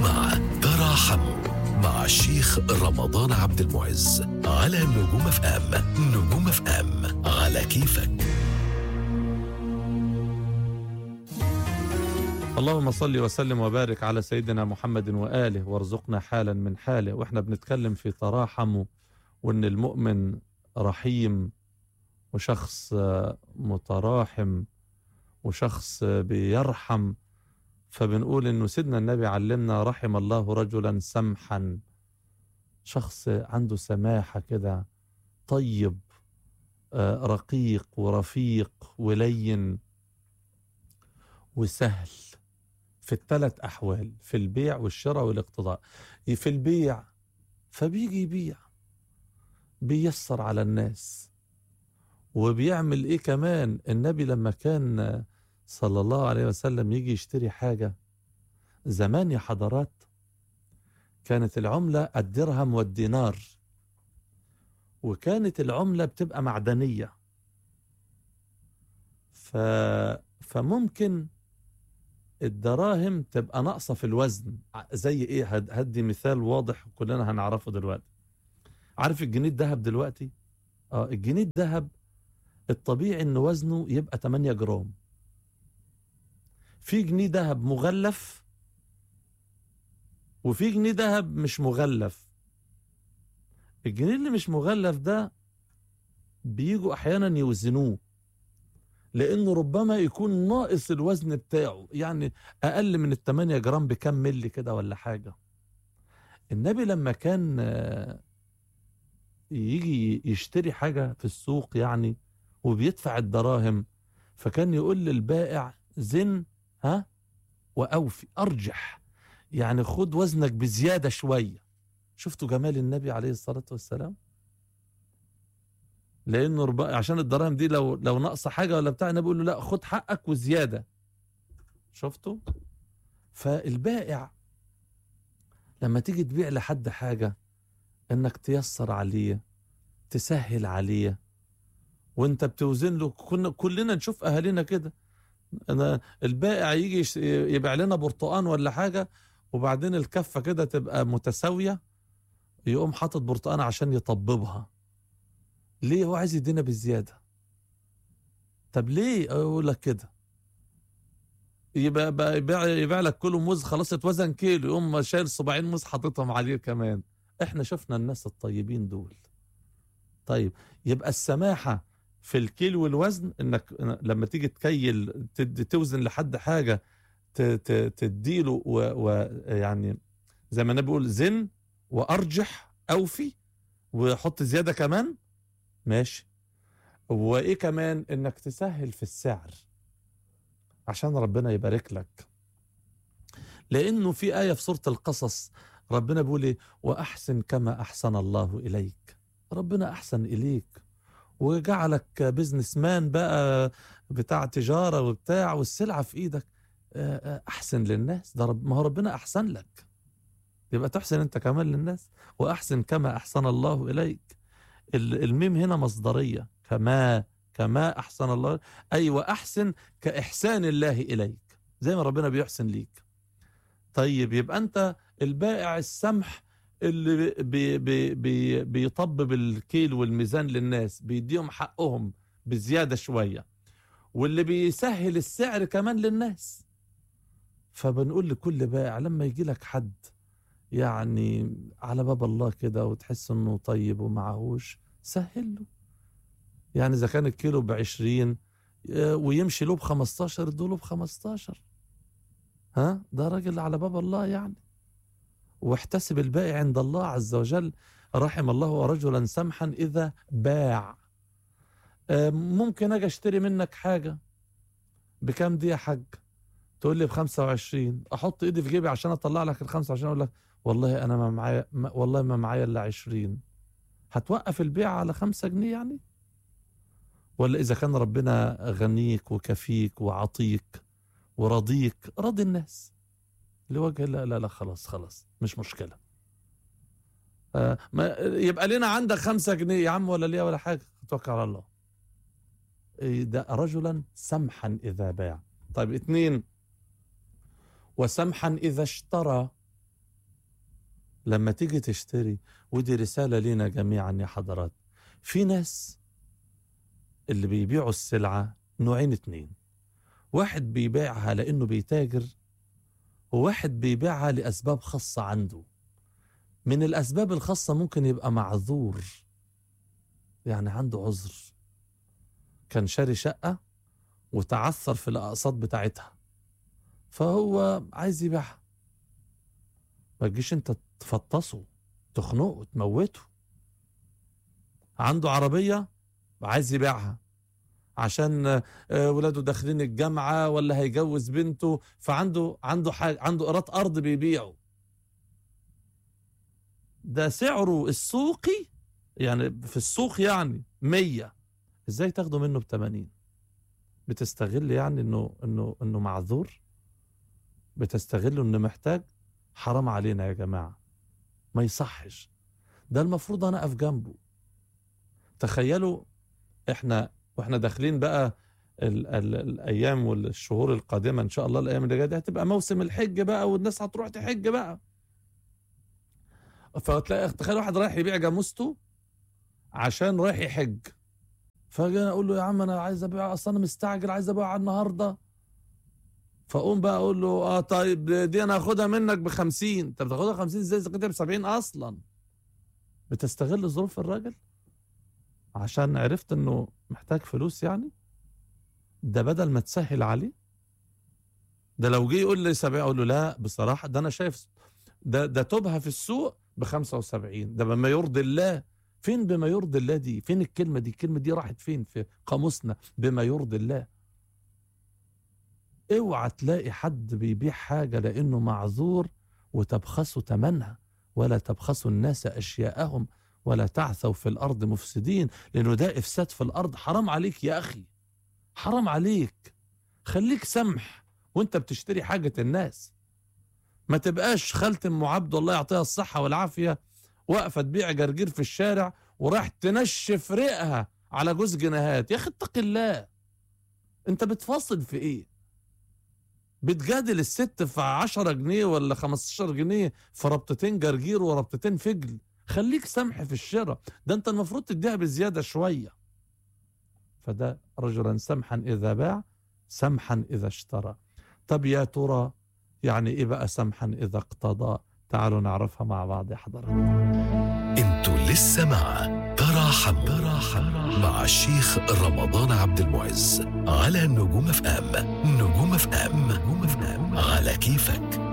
مع تراحموا مع الشيخ رمضان عبد المعز على نجوم اف ام نجوم اف ام على كيفك اللهم صل وسلم وبارك على سيدنا محمد وآله وارزقنا حالا من حاله واحنا بنتكلم في تراحموا وان المؤمن رحيم وشخص آه، متراحم وشخص آه، بيرحم فبنقول انه سيدنا النبي علمنا رحم الله رجلا سمحا شخص عنده سماحة كده طيب آه، رقيق ورفيق ولين وسهل في الثلاث أحوال في البيع والشراء والاقتضاء في البيع فبيجي يبيع بيسر على الناس وبيعمل ايه كمان النبي لما كان صلى الله عليه وسلم يجي يشتري حاجة زمان يا حضرات كانت العملة الدرهم والدينار وكانت العملة بتبقى معدنية ف... فممكن الدراهم تبقى ناقصة في الوزن ع- زي ايه هد- هدي مثال واضح كلنا هنعرفه دلوقتي عارف الجنيه الذهب دلوقتي اه الجنيه الذهب الطبيعي ان وزنه يبقى 8 جرام في جنيه ذهب مغلف وفي جنيه ذهب مش مغلف الجنيه اللي مش مغلف ده بيجوا احيانا يوزنوه لانه ربما يكون ناقص الوزن بتاعه يعني اقل من ال 8 جرام بكم ملي كده ولا حاجه النبي لما كان آه، يجي يشتري حاجه في السوق يعني وبيدفع الدراهم فكان يقول للبائع زن ها واوفي ارجح يعني خد وزنك بزياده شويه شفتوا جمال النبي عليه الصلاه والسلام لانه رب... عشان الدراهم دي لو لو ناقصه حاجه ولا بتاع النبي بيقول له لا خد حقك وزياده شفتوا فالبائع لما تيجي تبيع لحد حاجه انك تيسر عليه تسهل عليه وانت بتوزن له كنا كلنا نشوف اهالينا كده انا البائع يجي يش- يبيع لنا برتقان ولا حاجه وبعدين الكفه كده تبقى متساويه يقوم حاطط برتقان عشان يطببها ليه هو عايز يدينا بالزياده طب ليه اقول لك كده يبقى بقى يبيع, يبيع لك كيلو موز خلاص اتوزن كيلو يقوم شايل صباعين موز حاططهم عليه كمان احنا شفنا الناس الطيبين دول طيب يبقى السماحه في الكيلو والوزن انك لما تيجي تكيل تد- توزن لحد حاجه ت- ت- تديله ويعني زي ما النبي بيقول زن وارجح اوفي وحط زياده كمان ماشي وايه كمان انك تسهل في السعر عشان ربنا يبارك لك لانه في ايه في سوره القصص ربنا بيقول ايه واحسن كما احسن الله اليك ربنا احسن اليك وجعلك بزنس مان بقى بتاع تجاره وبتاع والسلعه في ايدك آه، آه، احسن للناس ده رب ما هو ربنا احسن لك يبقى تحسن انت كمان للناس واحسن كما احسن الله اليك ال- الميم هنا مصدريه كما كما احسن الله اي واحسن كاحسان الله اليك زي ما ربنا بيحسن ليك طيب يبقى انت البائع السمح اللي بي بي بي بيطبب الكيل والميزان للناس بيديهم حقهم بزياده شويه واللي بيسهل السعر كمان للناس فبنقول لكل بائع لما يجي لك حد يعني على باب الله كده وتحس انه طيب ومعهوش سهل له يعني اذا كان الكيلو ب 20 آه، ويمشي له ب 15 ادوله ب 15 ها ده راجل على باب الله يعني واحتسب الباقي عند الله عز وجل رحم الله رجلا سمحا اذا باع آه، ممكن اجي اشتري منك حاجه بكام دي يا حاج تقول لي ب 25 احط ايدي في جيبي عشان اطلع لك ال 25 اقول لك والله انا ما معايا ما والله ما معايا الا 20 هتوقف البيع على 5 جنيه يعني ولا اذا كان ربنا غنيك وكفيك وعطيك ورضيك راضي الناس لوجه لا لا لا خلاص خلاص مش مشكله آه ما يبقى لنا عندك خمسة جنيه يا عم ولا ليا ولا حاجه توكل على الله إيه ده رجلا سمحا اذا باع طيب اتنين وسمحا اذا اشترى لما تيجي تشتري ودي رسالة لنا جميعا يا حضرات في ناس اللي بيبيعوا السلعة نوعين اتنين واحد بيبيعها لأنه بيتاجر وواحد بيبيعها لأسباب خاصة عنده من الأسباب الخاصة ممكن يبقى معذور يعني عنده عذر كان شاري شقة وتعثر في الأقساط بتاعتها فهو عايز يبيعها ما تجيش انت تفطسه تخنقه تموته عنده عربية عايز يبيعها عشان آه، ولاده داخلين الجامعة ولا هيجوز بنته فعنده عنده حاجة عنده قيراط أرض بيبيعه ده سعره السوقي يعني في السوق يعني مية ازاي تاخده منه بتمانين بتستغل يعني انه انه انه معذور بتستغل انه محتاج حرام علينا يا جماعة ما يصحش ده المفروض انا اقف جنبه تخيلوا احنا واحنا داخلين بقى ال ال الايام والشهور القادمه ان شاء الله الايام اللي جايه دي هتبقى موسم الحج بقى والناس هتروح تحج بقى فتلاقي تخيل واحد رايح يبيع جاموسته عشان رايح يحج فاجي انا اقول له يا عم انا عايز ابيع اصل انا مستعجل عايز ابيع النهارده فاقوم بقى اقول له اه طيب دي انا هاخدها منك ب 50 انت بتاخدها 50 ازاي اذا كنت ب 70 اصلا بتستغل ظروف الراجل عشان عرفت انه محتاج فلوس يعني ده بدل ما تسهل عليه ده لو جه يقول لي 70 اقول له لا بصراحه ده انا شايف ده ده تبهى في السوق ب 75 ده بما يرضي الله فين بما يرضي الله دي فين الكلمه دي الكلمه دي راحت فين في قاموسنا بما يرضي الله اوعى تلاقي حد بيبيع حاجه لانه معذور وتبخسوا ثمنها ولا تبخسوا الناس اشياءهم ولا تعثوا في الارض مفسدين لانه ده افساد في الارض حرام عليك يا اخي حرام عليك خليك سمح وانت بتشتري حاجه الناس ما تبقاش خالة ام عبد الله يعطيها الصحه والعافيه واقفه تبيع جرجير في الشارع وراح تنشف ريقها على جوز جنيهات يا اخي اتق الله انت بتفاصل في ايه بتجادل الست في 10 جنيه ولا 15 جنيه في ربطتين جرجير وربطتين فجل خليك سمح في الشراء ده انت المفروض تديها بزيادة شوية فده رجلا سمحا إذا باع سمحا إذا اشترى طب يا ترى يعني إيه بقى سمحا إذا اقتضى تعالوا نعرفها مع بعض يا حضرات انتوا لسه مع تراحم تراحم مع الشيخ رمضان عبد المعز على نجوم اف ام نجوم اف ام نجوم اف ام على كيفك